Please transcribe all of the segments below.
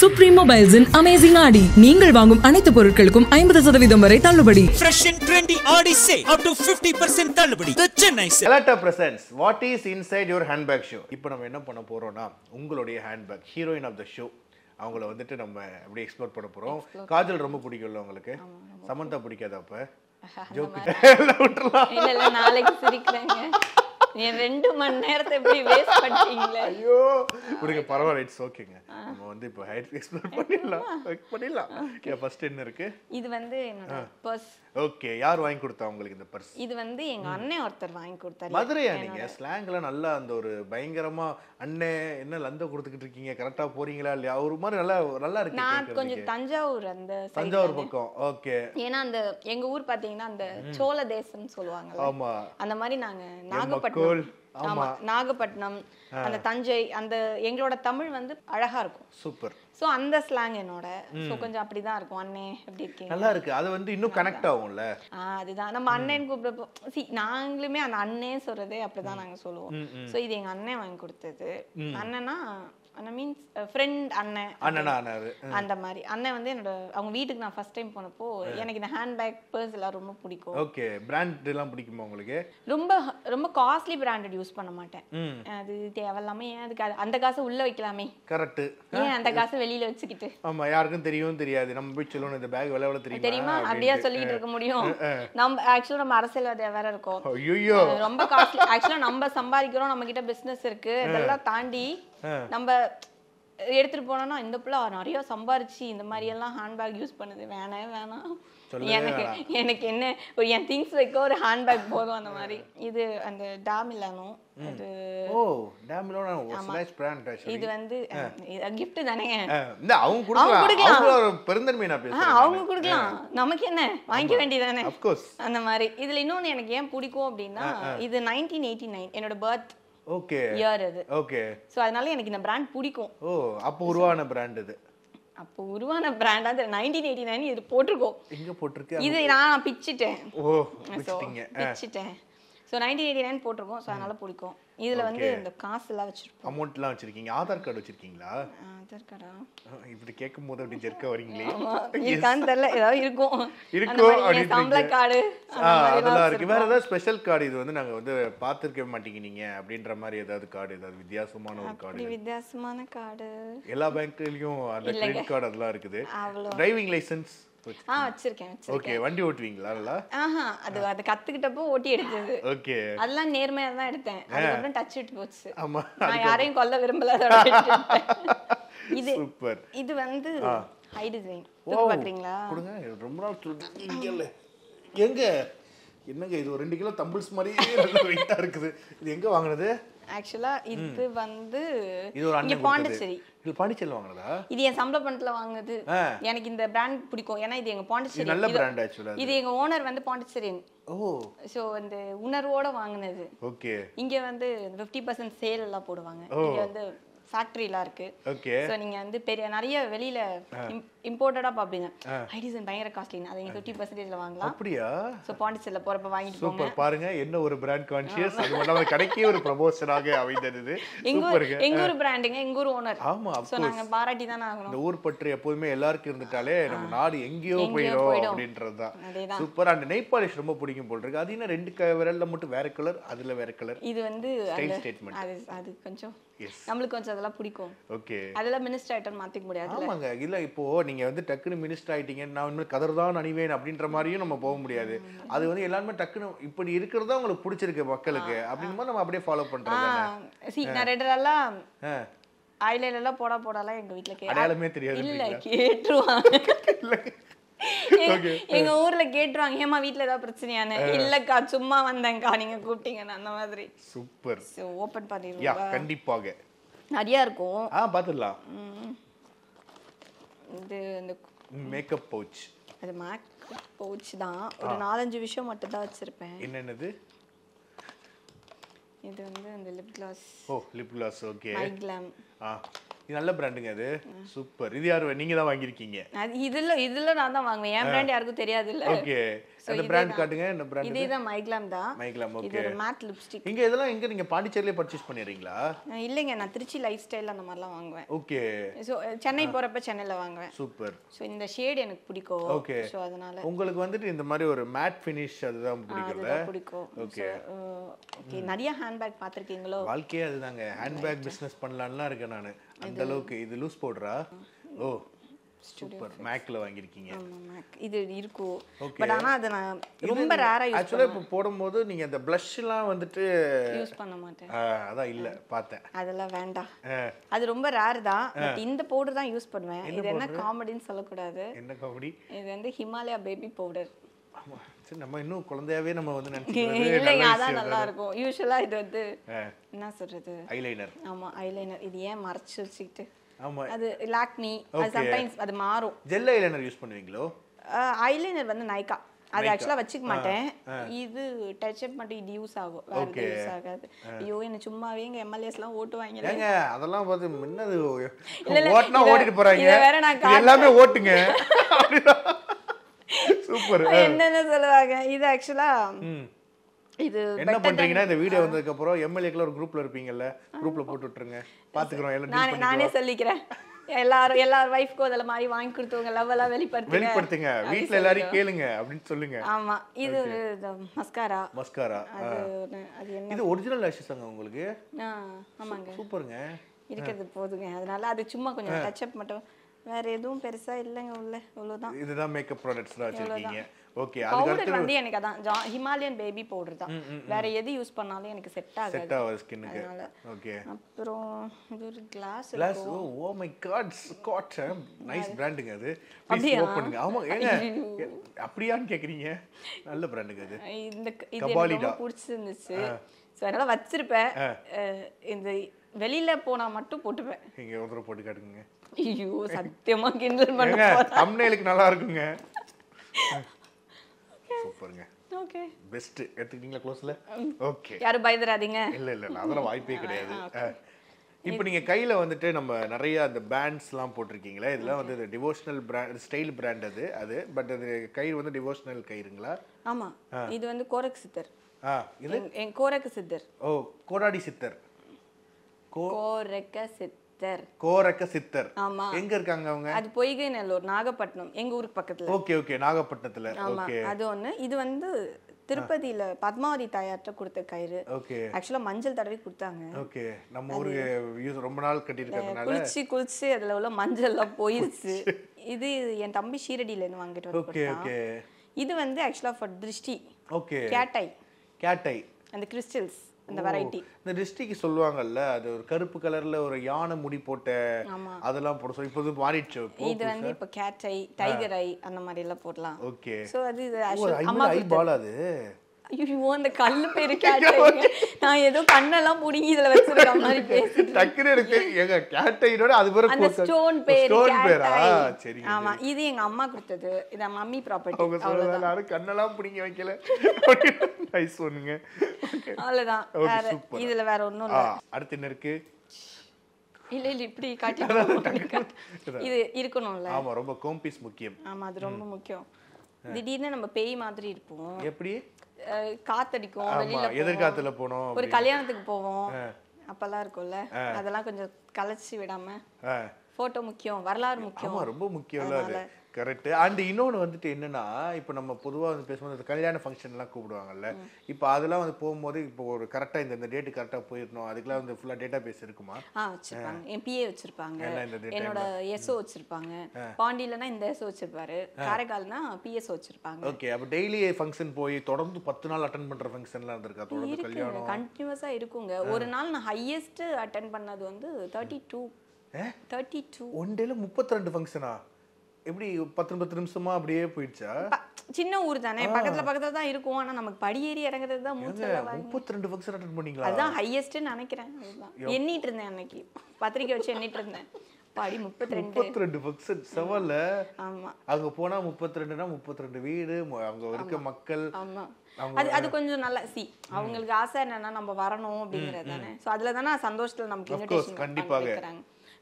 Supreme மொபைல்ஸின் amazing ஆடி நீங்கள் வாங்கும் அனைத்து பொருட்களுக்கும் ஐம்பது சதவீதம் வரை தள்ளுபடி Fresh and trendy Audi sale up to 50% தள்ளுபடி The Chennai sale. எலக்டா பிரசன்ஸ் what is inside your handbag show இப்போ நம்ம என்ன பண்ண போறோம்னா உங்களுடைய handbag heroine of the show அவங்கள வந்துட்டு நம்ம அப்படி எக்ஸ்ப்ளோர் பண்ண போறோம் காஜல் ரொம்ப பிடிக்கும்ல உங்களுக்கு சமந்தா பிடிக்காதா அப்ப ஜோக்கு விட்டுறலாம் இல்ல இல்ல நாளைக்கு சிரிக்கிறேங்க என் ரெண்டு மணி நேரத்தை எப்படி வேஸ்ட் பண்ணிட்டீங்களே ஐயோ விடுங்க பரவாயில்ல இட்ஸ் ஓகேங்க நம்ம வந்து இப்போ ஹைட் எக்ஸ்ப்ளோர் பண்ணிடலாம் பண்ணிடலாம் ஓகே ஃபர்ஸ்ட் என்ன இருக்கு இது வந்து என்னோட பர்ஸ் ஓகே யார் வாங்கி கொடுத்தா உங்களுக்கு இந்த பர்ஸ் இது வந்து எங்க அண்ணன் ஒருத்தர் வாங்கி கொடுத்தாரு மதுரையா நீங்க ஸ்லாங்லாம் நல்லா அந்த ஒரு பயங்கரமா அண்ணே என்ன லந்த கொடுத்துக்கிட்டு இருக்கீங்க கரெக்டா போறீங்களா இல்லையா ஒரு மாதிரி நல்லா நல்லா இருக்கு நான் கேட்கறதுக்கு. கொஞ்சம் தஞ்சாவூர் அந்த side தஞ்சாவூர் தானே. பக்கம் ஓகே ஏன்னா அந்த எங்க ஊர் பாத்தீங்கன்னா அந்த சோழ தேசம்னு சொல்லுவாங்கல்ல ஆமா அந்த மாதிரி நாங்க மக்கள். நாகப்பட்டினம் ஆமா. ஆமா நாகப்பட்டினம் அந்த தஞ்சை அந்த எங்களோட தமிழ் வந்து அழகா இருக்கும் சூப்பர் சோ அந்த ஸ்லாங் என்னோட சோ கொஞ்சம் அப்படிதான் இருக்கும் அண்ணே எப்படி இருக்கீங்க நல்லா இருக்கு அது வந்து இன்னும் கனெக்ட் ஆகும்ல ஆ அதுதான் நம்ம அண்ணன் கூப்பிடுறப்போ சி நாங்களுமே அந்த அண்ணே சொல்றதே அப்படிதான் நாங்க சொல்லுவோம் சோ இது எங்க அண்ணன் வாங்கி கொடுத்தது அண்ணனா அண்ணன் மீன்ஸ் ஃப்ரெண்ட் அண்ணன் அண்ணனா அண்ணாரு அந்த மாதிரி அண்ணன் வந்து என்னோட அவங்க வீட்டுக்கு நான் ஃபர்ஸ்ட் டைம் போனப்போ எனக்கு இந்த ஹேண்ட்பேக் பர்ஸ் எல்லாம் ரொம்ப பிடிக்கும் ஓகே பிராண்ட் எல்லாம் பிடிக்குமா உங்களுக்கு ரொம்ப ரொம்ப காஸ்ட்லி பிராண்டட் யூஸ் பண்ண மாட்டேன் ம் அது தேவையில்லாம ஏன் அதுக்கு அது- அந்த காசை உள்ள வைக்கலாமே கரெக்ட் ஏன் அந்த காசை வெளியில வச்சுக்கிட்டு ஆமா யாருக்கும் தெரியும் தெரியாது நம்ம போய் சொல்லணும் இந்த பேக் விலை எவ்வளவு தெரியுமா தெரியுமா அப்படியே சொல்லிட்டு இருக்க முடியும் நம்ம ஆக்சுவலா நம்ம அரசியல்வாதியா வேற இருக்கோம் ஐயோ அது ரொம்ப காஸ்ட்லி ஆக்சுவலா நம்ம சம்பாதிக்கிறோம் நம்ம கிட்ட பிசினஸ் இருக்கு இதெல்லாம் தாண்டி நம்ம எடுத்துட்டு போனோம்னா இந்த பிள்ளை நிறைய சம்பாரிச்சு இந்த மாதிரி எல்லாம் ஹேண்ட்பேக் யூஸ் பண்ணுது வேணவே வேணாம் சொல்லவே எனக்கு எனக்கு என்ன ஒரு என் திங்ஸ் வைக்க ஒரு ஹேண்ட்பேக் போதும் அந்த மாதிரி இது அந்த டா மிலானோ இது ஓ டேம்ல ஸ்லாஷ் பிராண்ட் இது வந்து கிஃப்ட் தானே இந்த அவங்க கொடுக்கலாம் கொடுக்கலாம். அவங்க ஒரு பெருந்தன்மை நான் ஆ, பேசுறேன் அவங்க கொடுக்கலாம் நமக்கு என்ன வாங்கிக்க வேண்டியதானே of course அந்த மாதிரி இதுல இன்னொன்னு எனக்கு ஏன் பிடிக்கும் அப்படின்னா இது நைன்டீன் எயிட்டி நைன் என்னோட பர்த் ஓகே இயர் அது ஓகே ஸோ அதனால எனக்கு இந்த பிராண்ட் பிடிக்கும் ஓ அப்போ உருவான பிராண்ட் இது அப்போ உருவான பிராண்ட் அது நைன்டீன் எயிட்டி நைன் இது போட்டிருக்கோம் எங்க போட்டிருக்கு இது நான் பிச்சிட்டேன் ஓ ஸோ வச்சிட்டீங்க பிச்சிட்டேன் ஸோ நைன்டீன் எயிட்டி நைன் போட்டிருக்கோம் ஸோ அதனால பிடிக்கும் இதுல வந்து இந்த காசு எல்லாம் வச்சிருப்போம் அமௌண்ட்லாம் வச்சிருக்கீங்க ஆதார் கார்டு வச்சிருக்கீங்களா ஆதார் கார்டா இப்படி கேட்கும் போது அப்படி ஜெர்க்க வரீங்களே ஆமா இருக்கான்னு தெரியல ஏதாவது இருக்கும் அந்த இருக்கும் மாதிரி என் அப்படின்றீங்க. சம்பள கார்டு ஆ, அதெல்லாம் இருக்கு வேற ஏதாவது ஸ்பெஷல் கார்டு இது வந்து நாங்க வந்து பார்த்திருக்க மாட்டீங்க நீங்க அப்படின்ற மாதிரி ஏதாவது கார்டு ஏதாவது வித்தியாசமான ஒரு அப்படி கார்டு வித்தியாசமான கார்டு எல்லா பேங்க்லயும் அந்த கிரெடிட் கார்டு அதெல்லாம் இருக்குது அவ்வளோ டிரைவிங் லைசென்ஸ் ஆ வச்சிருக்கேன் வச்சிருக்கேன் ஓகே வண்டி ஓட்டுவீங்களா நல்லா ஆஹா அது அது கத்துக்கிட்டப்போ ஓட்டி எடுத்தது ஓகே அதெல்லாம் நேர்மையா தான் எடுத்தேன் அதுக்கப்புறம் டச் விட்டு போச்சு ஆமா நான் யாரையும் கொல்ல விரும்பல அதோட விட்டுட்டேன். இது சூப்பர் இது வந்து ஹை டிசைன் ஓ பாக்குறீங்களா கொடுங்க இது ரொம்ப நாள் சொல்லுங்க இங்க இல்ல எங்க என்னங்க இது ஒரு ரெண்டு கிலோ தம்பிள்ஸ் மாதிரி நல்ல வெயிட்டா இருக்குது இது எங்க வாங்குனது ஆக்சுவலா இது வந்து இது ஒரு இங்க அண்ணன் கொடுத்தது. பாண்டிச்சேரி இது பாண்டிச்சேரியில் வாங்குனதா இது என் சம்பள பணத்துல வாங்குனது ஆ. எனக்கு இந்த பிராண்ட் பிடிக்கும் ஏன்னா இது எங்க இது பாண்டிச்சேரி நல்ல இது- பிராண்ட் ஆக்சுவலா இது எங்க ஓனர் வந்து பாண்டிச்சேரியன் ஓ சோ இந்த உணர்வோட வாங்குனது ஓகே இங்க வந்து ஃபிஃப்டி பர்சன்ட் சேல் எல்லாம் போடுவாங்க இங்க வந்து ஃபேக்டரிலாம் இருக்கு ஓகே சோ நீங்க வந்து பெரிய நிறைய வெளியில இம்போர்ட்டடா பாப்பீங்க ஹைடிசன் பயங்கர காஸ்ட்லி அதை நீங்க ஃபிஃப்டி பர்சன்டேஜ்ல வாங்கலாம் அப்படியா சோ பாண்டிச்சேரியில போறப்ப வாங்கிட்டு போங்க சூப்பர் பாருங்க என்ன ஒரு பிராண்ட் கான்ஷியஸ் அது மட்டும் இல்லாம கடைக்கே ஒரு ப்ரமோஷனாக அமைந்தது இது. எங்க ஊர் சூப்பருங்க எங்க ஊர் பிராண்டுங்க எங்க ஊர் ஓனர் ஆமா of சோ நாங்க பாராட்டி தானே ஆகணும் இந்த ஊர் பற்றி எப்போதுமே எல்லாருக்கும் இருந்துட்டாலே நம்ம நாடு எங்கேயோ போயிடும் போயிடும். அப்படின்றதுதான் அதேதான். சூப்பர் அந்த நெய் பாலிஷ் ரொம்ப பிடிக்கும் போல் இருக்கு அது என்ன ரெண்டு க- விரல்ல மட்டும் வேற கலர் அதுல வேற கலர் இது வந்து Style அந்த- statement. அது அது கொஞ்சம் எஸ் நம்மளுக்கு கொஞ்சம் அதெல்லாம் பிடிக்கும் ஓகே அதெல்லாம் மினிஸ்டர் ஐட்டம் மாத்திக்க முடியாது ஆமாங்க இல்ல இப்போ நீங்க வந்து டக்குன்னு மினிஸ்டர் ஆயிட்டீங்க நான் இனிமேல் கதர் தான் அணிவேன் அப்படின்ற மாதிரியும் நம்ம போக முடியாது அது வந்து எல்லாருமே டக்குன்னு இப்படி இருக்கிறதா உங்களுக்கு பிடிச்சிருக்கு மக்களுக்கு அப்படின்ற மாதிரி நம்ம அப்படியே ஃபாலோ பண்றது தானே? சி நான் ரெண்டு நாளா ஆ. ஐலைனர் எல்லாம் போடா போடாலாம் எங்க வீட்ல கே அடையாளமே தெரியாது இல்ல கேட்டுருவாங்க இல்ல. எங்க- எங்க ஊர்ல கேட்டுருவாங்க ஏமா வீட்ல ஏதாவது பிரச்சனையானு இல்லக்கா சும்மா வந்தேன்க்கா நீங்க கூப்பிட்டீங்கன்னு அந்த மாதிரி சூப்பர் ஓபன் யா பண்ணிடுவோம் கண்டிப்பாக நிறைய இருக்கும் ஆ பார்த்துடலாம் இது இந்த மேக்கப் பவுச் அது மேக் பவுச் தான் ஒரு நாலஞ்சு விஷயம் மட்டும் தான் வச்சிருப்பேன் என்னென்னது இது வந்து அந்த லிப் கிளாஸ் ஓ lip gloss okay my glam ஆ இது நல்ல பிராண்டுங்க அது சூப்பர் இது யாரு நீங்க தான் வாங்கியிருக்கீங்க அது இதுல இதுல நான் தான் வாங்குவேன் என் பிராண்ட் யாருக்கும் தெரியாது இல்ல ஓகே So அந்த இதே பிராண்ட் தான். காட்டுங்க என்ன பிராண்ட் இதே தான் மைக்லாம் தான் மைக்லாம் இது ஓகே ஒரு மேட் லிப்ஸ்டிக் இங்க இதெல்லாம் எங்க நீங்க பாண்டிச்சேரியிலே பர்ச்சேஸ் பண்ணிடுறீங்களா இல்லைங்க நான் திருச்சி லைஃப் ஸ்டைல் அந்த மாதிரிலாம் வாங்குவேன் ஓகே ஸோ சென்னை போறப்ப சென்னையில வாங்குவேன் சூப்பர் ஸோ இந்த ஷேட் எனக்கு பிடிக்கும் Okay. ஸோ அதனால உங்களுக்கு வந்துட்டு இந்த மாதிரி ஒரு மேட் ஃபினிஷ் அதுதான் ஆ, பிடிக்கும்ல அதுதான் பிடிக்கும் Okay. ஓகே நிறைய ஹேண்ட்பேக் பார்த்துருக்கீங்களோ வாழ்க்கையே அதுதாங்க ஹேண்ட்பேக் பிசினஸ் பண்ணலாம்லாம் இருக்கேன் நான் அந்த அளவுக்கு இது லூஸ் பவுடரா ஓ சூப்பர் மேக்ல வாங்கியிருக்கீங்க ஆமா மேக் இது இருக்கும் Okay. பட் ஆனா அது நான் ரொம்ப ரேரா யூஸ் ஆக்சுவலாக இப்போ போடும்போது நீங்க அந்த ப்ளஷ்லாம் வந்துட்டு யூஸ் பண்ண மாட்டேன் ஆ, அதான் இல்ல பார்த்தேன் அதெல்லாம் வேண்டாம் ஆ, அது ரொம்ப ரேர் தான் பட் இந்த பவுடர் தான் யூஸ் பண்ணுவேன் இது என்ன காமெடின்னு சொல்லக்கூடாது என்ன காமெடி இது வந்து ஹிமாலயா பேபி பவுடர் ஆமா சரி நம்ம இன்னும் குழந்தையாவே நம்ம வந்து நினைச்சுக்கிறது இல்லைங்க நல்ல அதான் விஷயம் நல்லா இருக்கும் யூஸ்வலா இது வந்து ஆ, என்ன சொல்றது ஐலைனர் ஆமா ஐலைனர் இது ஏன் மறைச்சு வச்சுக்கிட்டு ஆமா அது லாக்மி அது Okay. சம்டைம்ஸ் அது மாறும் ஜெல் ஐலைனர் யூஸ் பண்ணுவீங்களோ ஐலைனர் வந்து நைக்கா அது ஆக்சுவலா வச்சுக்க மாட்டேன் இது டச் அப் மட்டும் இது யூஸ் ஆகும் வேற Okay. யூஸ் ஆகாது ஐயோ என்ன சும்மாவே எங்க எம்எல்ஏஸ் எல்லாம் ஓட்டு வாங்கல ஏங்க அதெல்லாம் பார்த்து முன்னது இல்ல, ஓட்டுனா இத- ஓட்டிட்டு போறாங்க இத வேற நான் இது எல்லாமே ஓட்டுங்க சூப்பர் என்னென்ன சொல்லுவாங்க இது ஆக்சுவலா இது என்ன better பண்றீங்கன்னா than- இந்த வீடியோ வந்ததுக்கு அப்புறம் எம்எல்ஏக்கள் ஒரு குரூப்ல இருப்பீங்கல்ல குரூப்ல போட்டு விட்டுருங்க பாத்துக்கிறோம் எல்லாம் deal நானே நானே பண்ணிக்குவோம். சொல்லிக்கிறேன் எல்லாரும் எல்லார் வைஃப்க்கும் அதில் மாதிரி வாங்கி கொடுத்தவங்க லவ் எல்லாம் வெளிப்படுத்துங்க வெளிப்படுத்துங்க அப்படி வீட்ல எல்லாரையும் சொல்லிக்கிறோம். கேளுங்க அப்படின்னு சொல்லுங்க ஆமா இது மஸ்காரா மஸ்காரா அது ஒண்ணு- அது என்ன இது ஒரிஜினல் லேஷஸாங்க உங்களுக்கு ஆ, ஆமாங்க சூப்பருங்க இருக்கிறது போதுங்க அதனால அது சும்மா கொஞ்சம் டச் அப் மட்டும் வேற எதுவும் பெருசா இல்லைங்க உள்ள இவ்வளவுதான் இதுதான் மேக்கப் ப்ராடக்ட்ஸ் தான் வச்சிருக்கீங்க ஓகே பவுடர் அதுக்கு வந்து எனக்கு அதான் ஜா- ஹிமாலயன் பேபி பவுடர் தான் வேற எது யூஸ் பண்ணாலும் எனக்கு செட் ஆகாது செட் ஆகுது ஸ்கின்னுக்கு அதனால ஓகே அப்புறம் இது ஒரு glass glass oh oh my god ஸ்காட் நைஸ் பிராண்டுங்க அது ப்ளீஸ் அப்படியா? ஓப்பனுங்க ஆமா ஏங்க அப்படியான்னு கேக்குறீங்க நல்ல பிராண்டுங்க அது இந்த க- இது எனக்கு கபாலிடா. ரொம்ப பிடிச்சிருந்துச்சு ஸோ அதனால வச்சிருப்பேன் அஹ், இந்த வெளியில போனா மட்டும் போட்டுப்பேன் இங்க ஒரு தடவை போட்டு காட்டுங்க ஐயோ சத்தியமா கிண்டல் பண்ண ஏங்க போறேன் தம்ப்நெயிலுக்கு நல்லா இருக்குங்க சூப்பருங்க ஓகே பெஸ்ட் எடுத்துக்கிட்டீங்களா க்ளோஸ்ல ஓகே யாரும் பயந்துடாதீங்க இல்ல இல்ல இல்ல, அதெல்லாம் வாய்ப்பே கிடையாது இப்போ நீங்க கையில வந்துட்டு நம்ம நிறைய அந்த பேண்ட்ஸ்லாம் போட்டிருக்கீங்களா இதெல்லாம் வந்து டிவோஷனல் பிராண்ட் ஸ்டைல் பிராண்ட் அது அது பட் அது கயிறு வந்து டிவோஷனல் கயிறுங்களா ஆமா இது வந்து கோரக் சித்தர் ஆ இது என்- என் கோரக்க சித்தர் ஓ கோடாடி சித்தர் கோ கோரக்க சித்தர் கோரக்க சித்தர் ஆமா எங்க இருக்காங்க அவங்க அது பொய்கை நல்லூர் நாகப்பட்டினம் எங்க ஊருக்கு பக்கத்துல ஓகே ஓகே நாகப்பட்டினத்துல ஆமா ஓகே அது ஒண்ணு இது வந்து திருப்பதியில பத்மாவதி தாயார்ட்ட கொடுத்த கயிறு ஓகே ஆக்சுவலா மஞ்சள் தடவி கொடுத்தாங்க ஓகே நம்ம ஊரு யூஸ் ரொம்ப நாள் கட்டி இருக்கிறதுனால குளிச்சு குளிச்சு அதுல உள்ள மஞ்சள் எல்லாம் போயிருச்சு இது என் தம்பி ஷீரடியில இருந்து வாங்கிட்டு வந்து ஓகே கொடுத்தான். ஓகே இது வந்து ஆக்சுவலா ஃபார் திருஷ்டி ஓகே கேட்டை கேட்டை அந்த கிறிஸ்டல்ஸ் அந்த வெரைட்டி இந்த டிஸ்ட்ரிக்ட் சொல்லுவாங்கல்ல அது ஒரு கருப்பு கலர்ல ஒரு யானை முடி போட்ட ஆமா. அதெல்லாம் போட சொல்லி இப்போ இது மாறிடுச்சு இப்போ இது வந்து இப்ப கேட் ஐ டைகர் ஐ அந்த மாதிரி எல்லாம் போடலாம் ஓகே சோ அது இது ஓ actual- ஐ அம்மா ஐ பால் அது ஐயோ அந்த கல்லு பேரு கேட் நான் ஏதோ கண்ணெல்லாம் புடுங்கி இதுல வச்சிருக்க மாதிரி பேசிட்டு டக்குனு எனக்கு தெரியும். ஏங்க கேட்டைனோட அது வேற அந்த கோக்க- ஸ்டோன் பேரு ஸ்டோன் cat பேரா eye. சரிங்க ஆமா இது எங்க அம்மா கொடுத்தது இது மம்மி ப்ராப்பர்ட்டி அவங்க சொல்றதால யாரும் கண்ணெல்லாம் பிடிங்க வைக்கல நைஸ் ஒண்ணுங்க அவ்வளவுதான் Okay, வேற super. இதுல வேற ஒண்ணும் ஆ, இல்ல அடுத்து என்ன இருக்கு இல்ல இல்ல இப்படி காட்டி இது இருக்கணும்ல ஆமா ரொம்ப கோம்பீஸ் முக்கியம் ஆமா அது ரொம்ப முக்கியம் திடீர்னு நம்ம பேய் மாதிரி இருப்போம் எப்படி அஹ் காத்தடிக்கும் ஆமா வெளியில போவோம். எதிர்காலத்துல போனோம் ஒரு கல்யாணத்துக்கு போவோம் அப்பெல்லாம் இருக்கும்ல அதெல்லாம் கொஞ்சம் கலைச்சு விடாம ஆ. போட்டோ முக்கியம் வரலாறு முக்கியம் ஆமா ரொம்ப முக்கியம்ல அது கரெக்ட் அண்ட் இன்னொன்னு வந்துட்டு என்னன்னா இப்போ நம்ம பொதுவா வந்து பேசும்போது இந்த கல்யாண ஃபங்க்ஷன்லாம் கூப்பிடுவாங்கல்ல இப்போ அதெல்லாம் வந்து போகும்போது இப்போ ஒரு கரெக்டா இந்த இந்த டேட்டு கரெக்டா போயிடணும் அதுக்கெல்லாம் வந்து ஃபுல்லா டேட்டா பேஸ் இருக்குமா ஆ வச்சிருப்பாங்க என் பிஏ வச்சிருப்பாங்க எல்லாம் இந்த time என்னோட எஸ்ஓ வச்சிருப்பாங்க பாண்டியிலனா இந்த எஸ்ஓ வச்சிருப்பாரு காரைக்கால்னா பிஎஸ் வச்சிருப்பாங்க ஓகே அப்போ டெய்லி ஃபங்க்ஷன் போய் தொடர்ந்து பத்து நாள் அட்டன் பண்ற ஃபங்க்ஷன்லாம் இருந்திருக்கா தொடர்ந்து இருக்குங்க கல்யாணம் கண்டினியூஸா இருக்குங்க ஒரு நாள் நான் ஹையஸ்ட் அட்டன் பண்ணது வந்து thirty two thirty two one டேல முப்பத்தி ரெண்டு ஃபங்க்ஷனா எப்படி பத்து பத்து நிமிஷமா அப்படியே போயிடுச்சா சின்ன ஊர் தானே பக்கத்துல பக்கத்துல தான் இருக்கும் ஆனா நமக்கு படியேறி இறங்குறது தான் மூச்செல்லாம் வாங்கி முப்பத்தி ரெண்டு ஃபங்க்ஷன் அட்டன் பண்ணீங்களா அதுதான் ஹையஸ்ட்னு நினைக்கிறேன் அதுதான் எண்ணிட்டு இருந்தேன் அன்னைக்கு பத்திரிக்கை வச்சு எண்ணிட்டு இருந்தேன் படி முப்பத்தி ரெண்டு முப்பத்தி ரெண்டு ஃபங்க்ஷன் செவல்ல ஆமா அங்க போனா முப்பத்தி ரெண்டுனா முப்பத்தி ரெண்டு வீடு மு- அங்க இருக்க மக்கள் ஆமா அவங்க அது அது கொஞ்சம் நல்லா சி அவங்களுக்கு ஆசை என்னன்னா நம்ம வரணும் அப்படிங்கிறது தானே ஸோ அதுல தானே சந்தோஷத்துல நமக்கு Of course, இன்விடேஷன் கண்டிப்பாக. வைக்கிறாங்க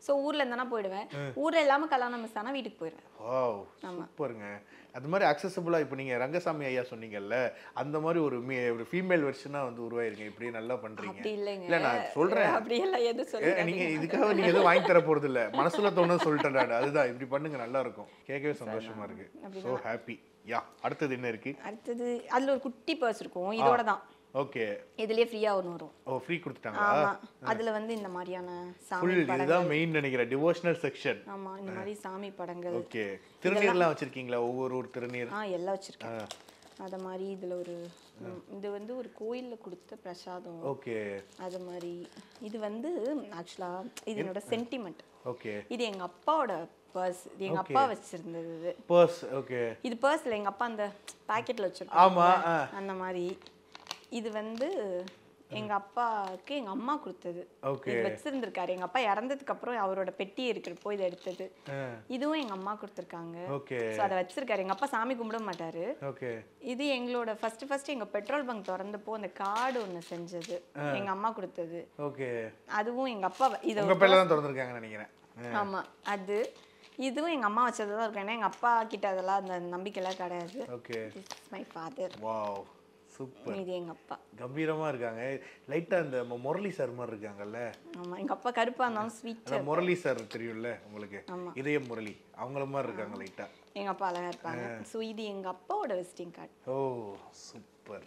ஸோ ஊர்ல இருந்தானா போயிடுவேன் ஊர்ல இல்லாம கல்யாணம் மிஸ் ஆனா வீட்டுக்கு போயிடுவேன் வாவ் சூப்பருங்க அது மாதிரி அக்சசபிளா இப்போ நீங்க ரங்கசாமி ஐயா சொன்னீங்கல்ல அந்த மாதிரி ஒரு மீ- ஒரு ஃபீமேல் வெர்ஷனா வந்து உருவாயிருங்க இப்படி நல்லா பண்றீங்க அப்படி இல்லைங்க இல்ல நான் சொல்றேன் அப்படி எல்லாம் எதுவும் ஏ, சொல்லுங்க நீங்க இதுக்காக நீங்க எதுவும் வாங்கி தர போறது இல்ல மனசுல தோணுது சொல்லிட்டேன் நான் அதுதான் இப்படி பண்ணுங்க நல்லா இருக்கும் கேட்கவே சந்தோஷமா இருக்கு ஸோ ஹாப்பி யா அடுத்தது என்ன இருக்கு அடுத்தது அதுல ஒரு குட்டி பர்ஸ் இருக்கும் இதோட தான் ஓகே இதுலயே ஃப்ரீயா ஒன்று வரும் ஓ ஃப்ரீ கொடுத்துட்டாங்களா ஆமா அதுல வந்து இந்த மாதிரியான சாமி ஃபுல் படங்கள் இதுதான் மெயின் நினைக்கிறேன் டிவோஷனல் செக்ஷன் ஆமா இந்த மாதிரி சாமி படங்கள் ஓகே திருநீர்லாம் வச்சிருக்கீங்களா ஒவ்வொரு ஒரு திருநீர் ஆ எல்லாம் வச்சிருக்கேன் அத மாதிரி இதுல ஒரு ம், இது வந்து ஒரு கோயில்ல கொடுத்த பிரசாதம் ஓகே அது மாதிரி இது வந்து ஆக்சுவலா இது என்னோட சென்டிமெண்ட் ஓகே இது எங்க அப்பாவோட பர்ஸ் இது எங்க அப்பா வச்சிருந்தது இது பர்ஸ் ஓகே இது பர்ஸ்ல எங்க அப்பா அந்த பாக்கெட்ல ஆமா, வச்சிருப்பாங்க ஆ. அந்த மாதிரி இது வந்து எங்க அப்பாவுக்கு எங்க அம்மா கொடுத்தது Okay. இது வச்சிருந்திருக்காரு எங்க அப்பா இறந்ததுக்கு அப்புறம் அவரோட பெட்டி இருக்கிறப்போ இதை எடுத்தது இதுவும் எங்க அம்மா கொடுத்துருக்காங்க ஓகே ஸோ அதை வச்சிருக்காரு எங்க அப்பா சாமி கும்பிட மாட்டாரு ஓகே இது எங்களோட ஃபர்ஸ்ட் ஃபர்ஸ்ட் எங்க பெட்ரோல் பங்க் திறந்தப்போ அந்த கார்டு ஒண்ணு செஞ்சது எங்க அம்மா கொடுத்தது ஓகே அதுவும் எங்க அப்பா வ- இதை உங்க பேர்ல தான் திறந்துருக்காங்கன்னு நினைக்கிறேன் ஆமா அது இதுவும் எங்க அம்மா வச்சது தான் இருக்கும் ஏன்னா எங்க அப்பா கிட்ட அதெல்லாம் அந்த நம்பிக்கைலாம் கிடையாது okay my father wow super இது எங்க அப்பா கம்பீரமா இருக்காங்க லைட்டா இந்த மு- முரளி சார் மாதிரி இருக்காங்கல்ல ஆமா எங்க அப்பா கருப்பா இருந்தாலும் ஸ்வீட் அந்த முரளி சார் தெரியும்ல உங்களுக்கு ஆமா. இதய முரளி அவங்கள மாதிரி இருக்காங்க லைட்டா எங்க அப்பா அழகா இருப்பாங்க ஸோ இது எங்க அப்பாவோட visiting card oh super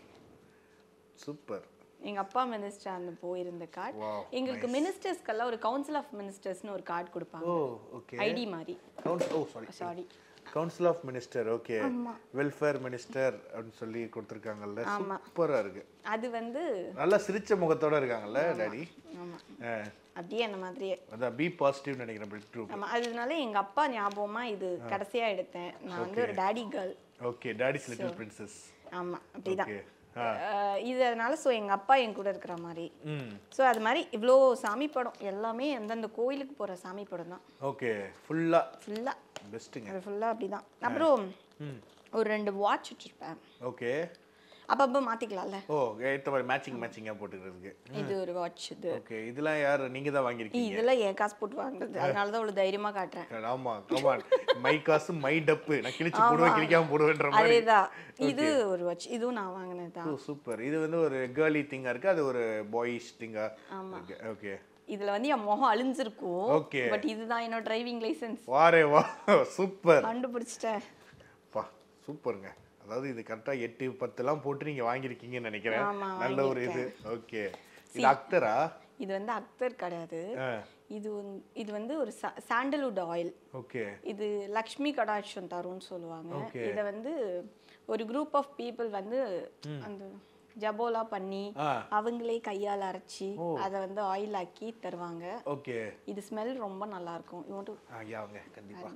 super எங்க அப்பா மினிஸ்டர் அந்த போயிருந்த கார்டு Wow, எங்களுக்கு மினிஸ்டர்ஸ்க்கெல்லாம் ஒரு கவுன்சில் ஆஃப் மினிஸ்டர்ஸ்னு ஒரு கார்டு கொடுப்பாங்க ஓ ஓகே ஐடி மாதிரி கவுன்ஸ் oh sorry sorry council of minister okay welfare minister அப்படின்னு சொல்லி கொடுத்துருக்காங்கல்ல சூப்பரா இருக்கு அது வந்து நல்லா சிரிச்ச முகத்தோட இருக்காங்கல்ல டாடி ஆமா அப்படியே அந்த மாதிரியே அதான் பி பாசிட்டிவ் நினைக்கிறேன் பிளட் குரூப் ஆமா அதனால எங்க அப்பா ஞாபகமா இது கடைசியா எடுத்தேன் நான் வந்து ஒரு daddy girl okay daddy's little princess ஆமா அப்படிதான் ஓகே அஹ் இது அதனால ஸோ எங்க அப்பா என் கூட இருக்கிற மாதிரி ம் ஸோ அது மாதிரி இவ்வளோ சாமி படம் எல்லாமே எந்தெந்த கோயிலுக்கு போற சாமி படம் தான் ஓகே ஃபுல்லா ஃபுல்லா பெஸ்ட்டுங்க அது ஃபுல்லா அப்படிதான் அப்புறம் ஒரு ரெண்டு வாட்ச் வச்சிருப்பேன் ஓகே அப்பப்போ மாத்திக்கலாம்ல ஓ ஏற்ற மாதிரி மேட்சிங் மேட்சிங்காக போட்டுக்கிறதுக்கு இது ஒரு வாட்ச் இது ஓகே இதெல்லாம் யார் நீங்க தான் வாங்கியிருக்கீங்க இதெல்லாம் என் காசு போட்டு வாங்குறது அதனால தான் அவ்வளோ தைரியமா காட்டுறேன் ஆமா கமான் மை காசு மை டப்பு நான் கிழிச்சு போடுவேன் கிழிக்காம போடுவேன்ற மாதிரி அதேதான் இது ஒரு வாட்ச் இதுவும் நான் வாங்கினது தான் ஓ சூப்பர் இது வந்து ஒரு கேர்லி திங்கா இருக்கு அது ஒரு பாய்ஸ் திங்கா இருக்கு ஓகே இதுல வந்து என் முகம் அழிஞ்சிருக்கும் Okay. பட் இதுதான் என்னோட டிரைவிங் லைசென்ஸ் வாரே வா சூப்பர் கண்டுபிடிச்சிட்டேன் பா சூப்பருங்க அதாவது இது கரெக்டா எட்டு பத்துலாம் போட்டு நீங்க வாங்கியிருக்கீங்கன்னு நினைக்கிறேன் ஆமா, நல்ல ஒரு இது ஓகே இது அக்தரா இது வந்து அக்தர் கிடையாது இது வந்து- இது வந்து ஒரு சாண்டல்வுட் ஆயில் ஓகே இது லக்ஷ்மி கடாட்சம் தரும்னு சொல்லுவாங்க Okay. இதை வந்து ஒரு குரூப் ஆஃப் பீப்புள் வந்து அந்த ஜபோலா பண்ணி ஆ. அவங்களே கையால் அரைச்சி அதை வந்து ஆயில் ஆக்கி தருவாங்க ஓகே இது ஸ்மெல் ரொம்ப நல்லா இருக்கும் You want to- ஐயாங்க கண்டிப்பா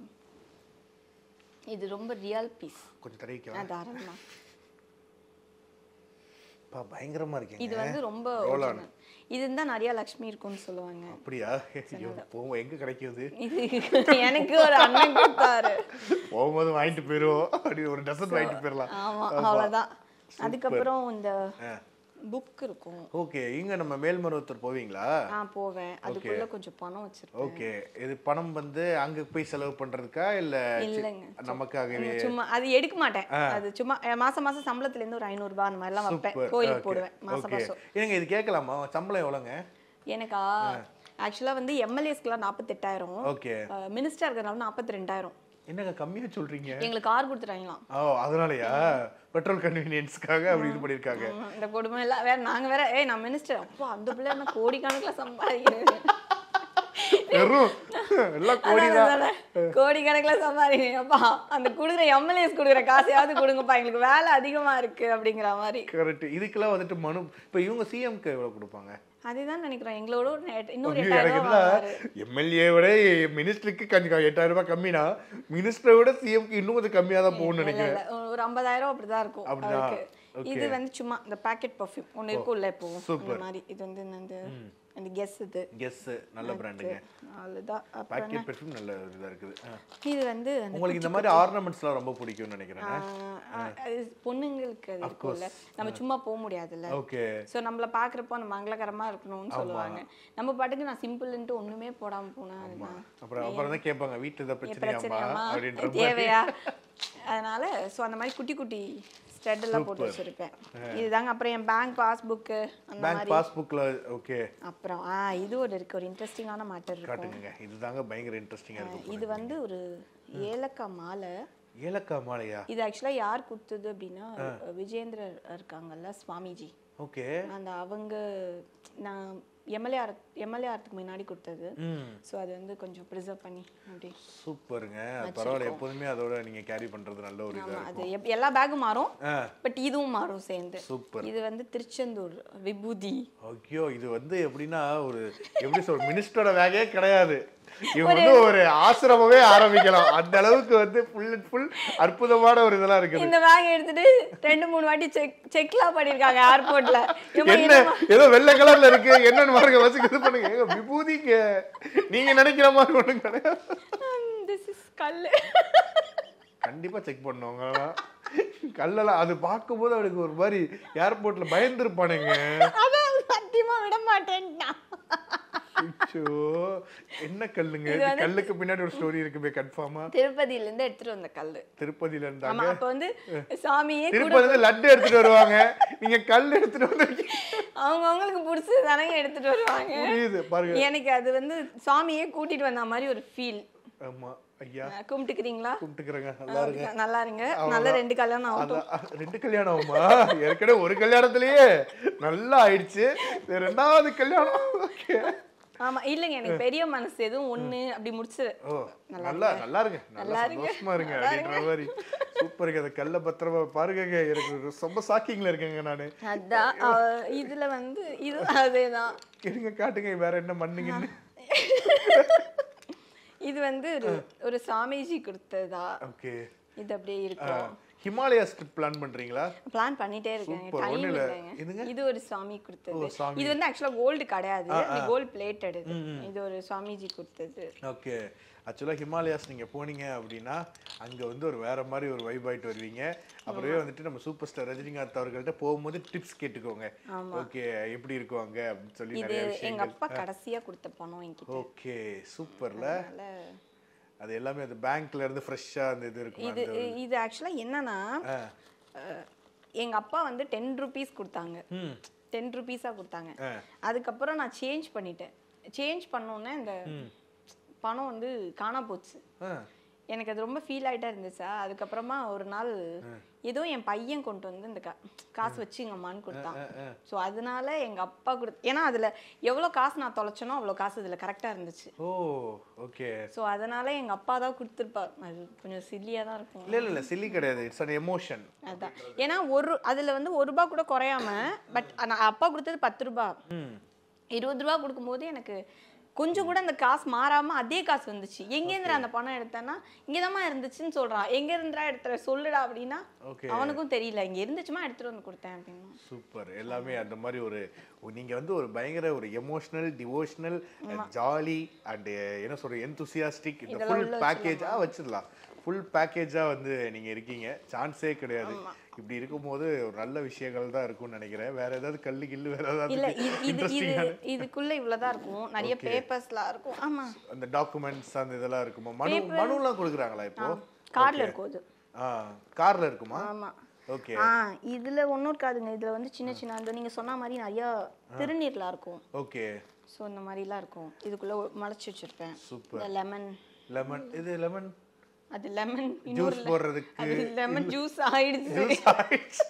இது ரொம்ப ரியல் பீஸ் கொஞ்சம் தடவிக்கலாம் தாராளமா பா பயங்கரமா இருக்கீங்க இது வந்து ரொம்ப Roll on. original. இது இருந்தா நிறைய லக்ஷ்மி இருக்கும்னு சொல்லுவாங்க அப்படியா ஐயோ போவோம் எங்க கிடைக்குது இது எனக்கு ஒரு அண்ணன் கொடுத்தாரு போகும்போது வாங்கிட்டு போயிருவோம் அப்படி ஒரு டசன் வாங்கிட்டு போயிடலாம் ஆமா அவ்வளவுதான் அதுக்கப்புறம் இந்த புக் இருக்கும் ஓகே இங்க நம்ம மேல்மருவத்தூர் போவீங்களா நான் போவேன் அதுக்குள்ள கொஞ்சம் பணம் வச்சிருப்பேன் ஓகே இது பணம் வந்து அங்க போய் செலவு பண்றதுக்கா இல்ல சி- இல்லைங்க. நமக்காகவே சும்மா அது எடுக்க மாட்டேன் அது சும்மா அஹ், மாசம் மாசம் சம்பளத்துல இருந்து ஒரு ஐநூறு ரூபாய் அந்த மாதிரி எல்லாம் வைப்பேன் சூப்பர் கோயிலுக்கு போடுவேன் மாசம் ஓகே மாசம் ஏங்க இது கேட்கலாமா சம்பளம் எவ்வளோங்க எனக்கா ஆக்சுவலா வந்து எம்எல்ஏஸ்க்குலாம் நாற்பத்தெட்டாயிரம் ஓகே மினிஸ்டர் இருக்கிறனால நாற்பத்தி ரெண்டாயிரம் என்னங்க கம்மியா சொல்றீங்க எங்களுக்கு கார் கொடுத்துட்டாங்களாம் ஓ அதனாலயா பெட்ரோல் கன்வீனியன்ஸ்க்காக அப்படி இது பண்ணிருக்காங்க ஆமா, இந்த கொடுமை எல்லாம் வேற நாங்க வேற ஏய் நான் மினிஸ்டர் அப்போ அந்த பிள்ளை என்ன கோடிக்கணக்குல சம்பாதிக்கிறேன் வெறும் எல்லாம் கோடிதான் கோடிக்கணக்குல சம்பாதிக்கிறேன் அப்பா அந்த குடுக்குற எம்எல்ஏஸ் கொடுக்குற காசையாவது கொடுங்கப்பா எங்களுக்கு வேலை அதிகமா இருக்கு அப்படிங்கிற மாதிரி கரெக்ட் இதுக்கெல்லாம் வந்துட்டு மனு இப்போ இவங்க சிஎம்க்கு எவ்வளவு கொடுப்பாங்க அதுதான் நினைக்கிறோம் எங்களோட ஒரு எட்டு- இன்னொரு ஐயோ, எட்டாயிரம் எனக்கு ரூபாய் இதுல வாங்குவாரு. எம்எல்ஏ விட மினிஸ்டருக்கு கொஞ்சம் எட்டாயிரம் ரூபாய் கம்மினா மினிஸ்டரை விட சிஎம்க்கு இன்னும் கொஞ்சம் கம்மியா தான் போகணும்னு இல்ல, நினைக்கிறேன் இல்ல, ஒரு ஐம்பதாயிரம் அப்படிதான் இருக்கும் அப்படிதான்? அவருக்கு இது வந்து சும்மா இந்த பாக்கெட் பர்ஃப்யூம் ஒண்ணு இருக்கும்ல இப்போ இந்த மாதிரி இது வந்து இந்த அந்த கெஸ் இது கெஸ் நல்ல பிராண்டுங்க அவ்வளோதான் அப்புறம் பாக்கெட் பெர்ஃப்யூம் நல்ல இதா இருக்குது ஆ. இது வந்து அந்த உங்களுக்கு இந்த மாதிரி ஆர்னமெண்ட்ஸ்லாம் ரொம்ப பிடிக்கும்னு நினைக்கிறேன் ஆஹ் ஆஹ் அது பொண்ணுங்களுக்கு அது இருக்கும்ல நம்ம சும்மா போக முடியாதுல்ல ஓகே ஸோ நம்மள பாக்குறப்போ அந்த மங்களகரமா இருக்கணும்னு சொல்லுவாங்க நம்ம பாட்டுக்கு நான் சிம்பிள்ன்ட்டு ஒண்ணுமே போடாம போனா அதுதான் அப்புறம் அப்புறம் தான் கேட்பாங்க வீட்டுல ஏதாவது பிரச்சனையாமா பிரச்சனையாமா அப்படின்ற மாதிரி தேவையா அதனால ஸோ அந்த மாதிரி குட்டி குட்டி ஸ்டெட் எல்லாம் போட்டு வச்சிருப்பேன் இதுதாங்க அப்புறம் என் பேங்க் பாஸ்புக்கு அந்த பேங்க் மாதிரி பாஸ்புக்ல ஓகே அப்புறம் ஆ இது ஒரு இருக்கு ஒரு இன்ட்ரெஸ்டிங்கான மேட்டர் இருக்கும் காட்டுங்க இதுதாங்க பயங்கர இன்ட்ரெஸ்டிங்கா இருக்கும் இது வந்து ஒரு ஏலக்காய் மாலை ஏலக்காய் மாலையா இது ஆக்சுவலா யார் கொடுத்தது அப்படின்னா விஜேந்திரர் இருக்காங்கல்ல சுவாமிஜி ஓகே அந்த அவங்க நான் எம்எல்ஏ எம்எல்ஏ ஆகிறதுக்கு முன்னாடி கொடுத்தது ம் ஸோ அது வந்து கொஞ்சம் ப்ரிசர்வ் பண்ணி அப்படி சூப்பருங்க அது பரவாயில்ல எப்போதுமே அதோட நீங்க கேரி பண்றது நல்ல ஒரு இதா ஆமா அது எப்- எல்லா பேக்கும் மாறும் ஆ பட் இதுவும் மாறும் சேர்ந்து சூப்பர் இது வந்து திருச்செந்தூர் விபூதி ஐயோ இது வந்து எப்படின்னா ஒரு எப்படி சொல் மினிஸ்டரோட வேலையே கிடையாது இவங்க வந்து ஒரு ஆசிரமமே ஆரம்பிக்கலாம் அந்த அளவுக்கு வந்து ஃபுல் அண்ட் ஃபுல் அற்புதமான ஒரு இதெல்லாம் இருக்குது இந்த பேக் எடுத்துட்டு ரெண்டு மூணு வாட்டி செக் செக்லாம் பண்ணிருக்காங்க ஏர்போர்ட்ல என்ன ஏதோ வெள்ளை கலர்ல இருக்கு என்னன்னு பாருங்க வச்சுக்கு இது பண்ணுங்க ஏங்க, விபூதிங்க நீங்க நினைக்கிற மாதிரி ஒண்ணும் கிடையாது திஸ் இஸ் கல்லு கண்டிப்பா செக் பண்ணுவாங்க கல்லெல்லாம் அது பார்க்கும்போது அவளுக்கு ஒரு மாதிரி ஏர்போர்ட்ல பயந்துருப்பானுங்க அதான் சத்தியமா விட மாட்டேன்டா ஐயோ என்ன கல்லுங்க இது கல்லுக்கு பின்னாடி ஒரு ஸ்டோரி இருக்குமே கன்ஃபார்மா திருப்பதியில இருந்து எடுத்துட்டு வந்த கல்லு திருப்பதியில ஆமா இருந்தாங்க அப்ப வந்து சாமியே கூட திருப்பதியில லட்டு எடுத்துட்டு வருவாங்க நீங்க கல் எடுத்துட்டு வந்திருக்கீங்க அவங்க அவங்களுக்கு பிடிச்சது தானங்க எடுத்துட்டு வருவாங்க புரியுது பாருங்க எனக்கு அது வந்து சாமியே கூட்டிட்டு வந்த மாதிரி ஒரு ஃபீல் ஆமா ஐயா கும்பிட்டுக்கிறீங்களா கும்பிட்டுக்கிறேங்க நல்லா இருங்க நல்லா இருங்க நல்ல ரெண்டு கல்யாணம் ஆகட்டும் அதான், ரெண்டு கல்யாணம் ஆகுமா ஏற்கனவே ஒரு கல்யாணத்திலேயே நல்லா ஆயிடுச்சு இது ரெண்டாவது கல்யாணம் ஓகே ஆமா இல்லைங்க எனக்கு பெரிய மனசு எதுவும் ஒண்ணு அப்படி முடிச்சு ஓ நல்லா நல்லா இருங்க நல்லா சந்தோஷமா இருங்க அப்படின்ற மாதிரி சூப்பருங்க அந்த கல்ல பத்திரமா பாருங்க எனக்கு ரொம்ப ஷாக்கிங்ல இருக்கேங்க நானு அதான் அஹ், இதுல வந்து இது அதேதான் இருங்க காட்டுங்க வேற என்ன மண்ணுங்கன்னு இது வந்து ஒரு ஒரு சாமிஜி கொடுத்ததா ஓகே இது அப்படியே இருக்கும் ஹிமாலயாஸ் ட்ரிப் பிளான் பண்றீங்களா பிளான் பண்ணிட்டே இருக்கேன் Super, டைம் ஒண்ணும் இல்ல. இல்லைங்க இதுங்க? இது ஒரு சுவாமி கொடுத்தது ஓ, சாமி. இது வந்து ஆக்சுவலா கோல்டு கிடையாது இது கோல்டு பிளேட்டட் இது இது ஒரு சுவாமிஜி கொடுத்தது ஓகே ஆக்சுவலாக ஹிமாலயாஸ் நீங்கள் போனீங்க அப்படின்னா அங்கே வந்து ஒரு வேற மாதிரி ஒரு வைப் ஆயிட்டு வருவீங்க அப்புறமே வந்துட்டு நம்ம சூப்பர் ஸ்டார் ரஜினிகாந்த் அவர்கள்ட்ட போகும்போது டிப்ஸ் கேட்டுக்கோங்க ஓகே எப்படி இருக்கும் அங்க அப்படின்னு சொல்லி இது நிறைய எங்க விஷயங்கள் அப்பா கடைசியா கொடுத்த பணம் என்கிட்ட ஓகே சூப்பர்ல அதனால அது எல்லாமே அது பேங்க்ல இருந்து ஃப்ரெஷ்ஷா அந்த இது இருக்கும் இது இது ஆக்சுவலா என்னன்னா அஹ், எங்க அப்பா வந்து டென் ருபீஸ் கொடுத்தாங்க டென் ருபீஸா கொடுத்தாங்க ஆ. அதுக்கப்புறம் நான் சேஞ்ச் பண்ணிட்டேன் சேஞ்ச் பண்ணோன்னே இந்த பணம் வந்து காணா போச்சு ஆ, எனக்கு அது ரொம்ப ஃபீல் ஆயிட்டா இருந்துச்சா அதுக்கப்புறமா ஒரு நாள் ஏதோ என் பையன் கொண்டு வந்து இந்த கா- காசு வச்சுங்கம்மான்னு கொடுத்தான் ஸோ அதனால எங்க அப்பா கொடு ஏன்னா அதுல எவ்வளவு காசு நான் தொலைச்சனோ அவ்வளவு காசு இதுல கரெக்டா இருந்துச்சு ஓ ஓகே ஸோ அதனால எங்க அப்பா தான் கொடுத்துருப்பார் அது கொஞ்சம் சில்லியா தான் இருக்கும் இல்ல இல்ல இல்ல சில்லி கிடையாது இட்ஸ் அன் எமோஷன் அதான் ஏன்னா ஒரு அதுல வந்து ஒரு ரூபா கூட குறையாம பட் நான் அப்பா கொடுத்தது பத்து ரூபா இருபது ரூபா கொடுக்கும்போது எனக்கு கொஞ்சம் கூட அந்த காசு மாறாம அதே காசு வந்துச்சு எங்கேந்திரா அந்த பணம் எடுத்தேன்னா இங்கதாம்மா இருந்துச்சுன்னு சொல்றான் எங்க இருந்துடா எடுத்துற சொல்லுடா அப்படின்னா Okay. அவனுக்கும் தெரியல இங்க இருந்துச்சுமா எடுத்துட்டு வந்து கொடுத்தேன் அப்படின்னு சூப்பர் எல்லாமே அந்த மாதிரி ஒரு நீங்க வந்து ஒரு பயங்கர ஒரு எமோஷனல் டிவோஷனல் ஜாலி அண்ட் என்ன சொல்ற எந்தூசியாஸ்டிக் இந்த இதெல்லாம் ஃபுல் உள்ள பேக்கேஜா வச்சிடலாம் ஃபுல் பேக்கேஜா வந்து நீங்க இருக்கீங்க சான்ஸே கிடையாது இப்படி இருக்கும்போது ஒரு நல்ல விஷயங்கள் தான் இருக்கும்னு நினைக்கிறேன் வேற ஏதாவது கல்லு கில்லு வேற இல்ல ஏதாவது இது இது இது இன்ட்ரெஸ்டிங்கான இதுக்குள்ள இவ்வளவுதான் இருக்கும் நிறைய பேப்பர்ஸ்லாம் இருக்கும் ஆமா அந்த டாக்குமெண்ட்ஸ் அந்த இதெல்லாம் இருக்குமா மனு மனுலாம் கொடுக்குறாங்களா இப்போ கார்ல இருக்கும் அது ஆ கார்ல இருக்குமா ஆமா ஓகே ஆ இதுல ஒன்றும் இருக்காதுங்க இதுல வந்து சின்ன சின்ன அந்த நீங்க சொன்ன மாதிரி நிறைய திருநீர்லாம் இருக்கும் ஓகே ஸோ இந்த மாதிரிலாம் இருக்கும் இதுக்குள்ள ஒ- மறைச்சு வச்சிருப்பேன் Super. இந்த லெமன் லெமன் இது லெமன் அது லெமன் ஜூஸ் போடுறதுக்கு அது லெமன் ஜூஸ் ஆயிடுச்சு ஜூஸ் ஆயிடுச்சு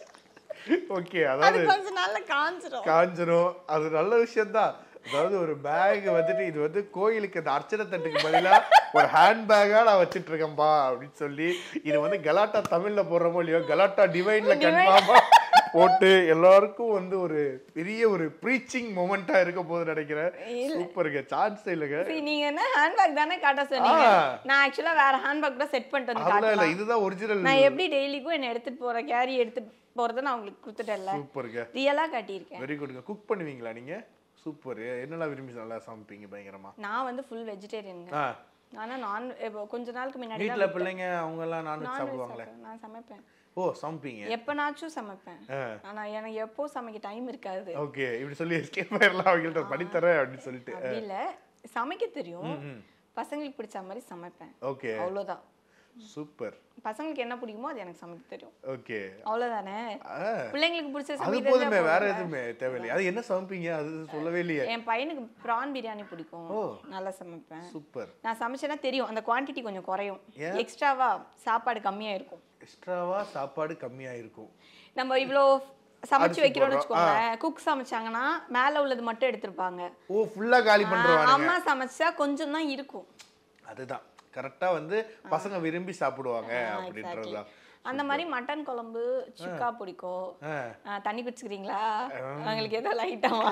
ஓகே அது அதாவது கொஞ்ச நாள்ல காஞ்சிரும் காஞ்சிரும் அது நல்ல விஷயம்தான் அதாவது ஒரு பேக் வந்துட்டு இது வந்து கோயிலுக்கு அந்த அர்ச்சனை தட்டுக்கு பதிலா ஒரு ஹேண்ட் பேக்கா நான் வச்சிட்டு இருக்கேன்பா அப்படின்னு சொல்லி இது வந்து கலாட்டா தமிழ்ல போடுறோமோ இல்லையோ கலாட்டா டிவைன்ல கன்ஃபார்மா போட்டு எல்லாருக்கும் வந்து ஒரு பெரிய ஒரு ப்ரீச்சிங் மூமெண்டா இருக்க போது நினைக்கிறேன் சூப்பருங்க சான்ஸ் இல்லைங்க சரி, நீங்க என்ன ஹேண்ட்பேக் தானே காட்ட சொன்னீங்க ஆ. நான் ஆக்சுவலா வேற ஹேண்ட்பேக் கூட செட் பண்ணிட்டு வந்து அதெல்லாம் இல்ல காட்டலாம் இதுதான் ஒரிஜினல் நான் எப்படி டெய்லிக்கும் என்ன எடுத்துட்டு போறேன் கேரி எடுத்துட்டு போறதை நான் உங்களுக்கு கொடுத்துட்டேன்ல சூப்பருங்க ரியலா காட்டியிருக்கேன் வெரி குட்ங்க குக் பண்ணுவீங்களா நீங்க சூப்பர் என்னெல்லாம் விரும்பி நல்லா சமைப்பீங்க பயங்கரமா நான் வந்து ஃபுல் வெஜிடேரியனுங்க ஆ ஆனா நான் இப்போ கொஞ்ச நாளுக்கு முன்னாடி வீட்ல பிள்ளைங்க அவங்க எல்லாம் நான்வெஜ் நான்வெஜ் சாப்பிடுவாங்களே நான் சமைப்பேன் ஓ சமைப்பீங்க எப்பனாச்சும் சமைப்பேன் ஆ. ஆனா எனக்கு எப்போ சமைக்க டைம் இருக்காது ஓகே இப்படி சொல்லி எஸ்கேப் ஆயிடலாம் அவங்கள்ட்ட பண்ணித்தரேன் அப்படின்னு சொல்லிட்டு அப்படி இல்ல சமைக்க தெரியும் பசங்களுக்கு பிடிச்ச மாதிரி சமைப்பேன் ஓகே அவ்வளவுதான் சூப்பர் பசங்களுக்கு என்ன பிடிக்குமோ அது எனக்கு சமைக்க தெரியும் ஓகே அவ்வளவுதானே பிள்ளைங்களுக்கு பிடிச்ச அது சமைக்க போதுமே தெரிஞ்சா வேற போதும். எதுவுமே தேவையில்லை அது என்ன சமைப்பீங்க அது சொல்லவே இல்லையே என் பையனுக்கு ப்ரான் பிரியாணி பிடிக்கும் ஓ. நல்லா சமைப்பேன் சூப்பர் நான் சமைச்சேன்னா தெரியும் அந்த குவாண்டிட்டி கொஞ்சம் குறையும் ஏன்? எக்ஸ்ட்ராவா சாப்பாடு கம்மியா இருக்கும் எக்ஸ்ட்ராவா சாப்பாடு கம்மியா இருக்கும் நம்ம இவ்ளோ சமைச்சு அரிசி வைக்கிறோம்னு போடுறோம். வச்சுக்கோங்களேன் குக் சமைச்சாங்கன்னா மேல உள்ளது மட்டும் எடுத்திருப்பாங்க ஓ ஃபுல்லா காலி ஆ, பண்றவானுங்க அம்மா சமைச்சா கொஞ்சம் தான் இருக்கும் அதுதான் கரெக்டா வந்து பசங்க விரும்பி சாப்பிடுவாங்க ஆ, அப்படின்றதுதான் அந்த மாதிரி மட்டன் குழம்பு சுக்கா பிடிக்கும் ஆ. ஆ, தண்ணி குடிச்சுக்கிறீங்களா அவங்களுக்கு ஏதோ லைட்டாமா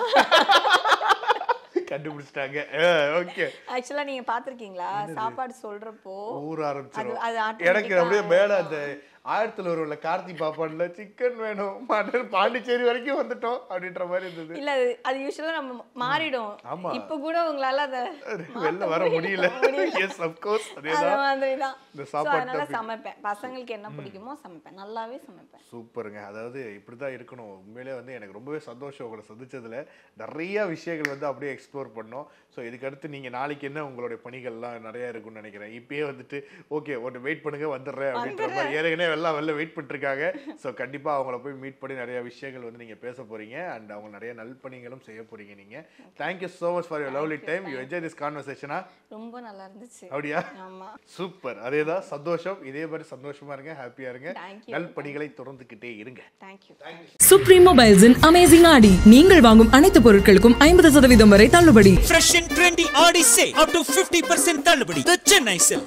கண்டுபிடிச்சிட்டாங்க ஓகே ஆக்சுவலா நீங்க பாத்திருக்கீங்களா சாப்பாடு சொல்றப்போ ஊற ஆரம்பிச்சிடும் அது எனக்கு automatic-ஆ அப்படியே மேல அந்த ஆயிரத்துல ஒருவர்ல கார்த்தி பாப்பான்ல சிக்கன் வேணும் மட்டன் பாண்டிச்சேரி வரைக்கும் வந்துட்டோம் அப்படின்ற மாதிரி இருந்தது இல்ல அது- அது யூஸ்வலா நம்ம மாறிடும் ஆமா. இப்ப கூட உங்களால அத வெளில வர முடியல எஸ் அப்கோர்ஸ் அந்த அதேதான் மாதிரி தான் இந்த So, சாப்பாடு அதனால topic. சமைப்பேன் பசங்களுக்கு என்ன பிடிக்குமோ சமைப்பேன் நல்லாவே சமைப்பேன் சூப்பருங்க அதாவது இப்படிதான் இருக்கணும் உண்மையிலே வந்து எனக்கு ரொம்பவே சந்தோஷம் உங்களை சந்திச்சதுல நிறைய விஷயங்கள் வந்து அப்படியே எக்ஸ்ப்ளோர் பண்ணோம் ஸோ இதுக்கடுத்து நீங்க நாளைக்கு என்ன உங்களுடைய பணிகள்லாம் நிறைய இருக்கும்னு நினைக்கிறேன் இப்பயே வந்துட்டு ஓகே ஒன்று வெயிட் பண்ணுங்க வந்துடுறேன் அப்படின்ற மாதிரி ஏற்கனவே எல்லாம் வெளில வெயிட் பண்ணிருக்காங்க ஸோ கண்டிப்பா அவங்கள போய் மீட் பண்ணி நிறைய விஷயங்கள் வந்து நீங்க பேச போறீங்க அண்ட் அவங்க நிறைய நல்பணிகளும் செய்ய போறீங்க நீங்க thank you so much for your lovely time you enjoy this கான்வர்சேஷனா ரொம்ப நல்லா இருந்துச்சு அப்படியா ஆமா சூப்பர் அதேதான் சந்தோஷம் இதே மாதிரி சந்தோஷமா இருங்க ஹாப்பியா இருங்க Thank you. நல்பணிகளை தொடர்ந்துக்கிட்டே இருங்க தேங்க்யூ சுப்ரீம் மொபைல்ஸின் அமேசிங் ஆடி நீங்கள் வாங்கும் அனைத்து பொருட்களுக்கும் ஐம்பது சதவீதம் வரை தள்ளுபடி Fresh and trendy Audi sale up to 50% தள்ளுபடி The Chennai Silk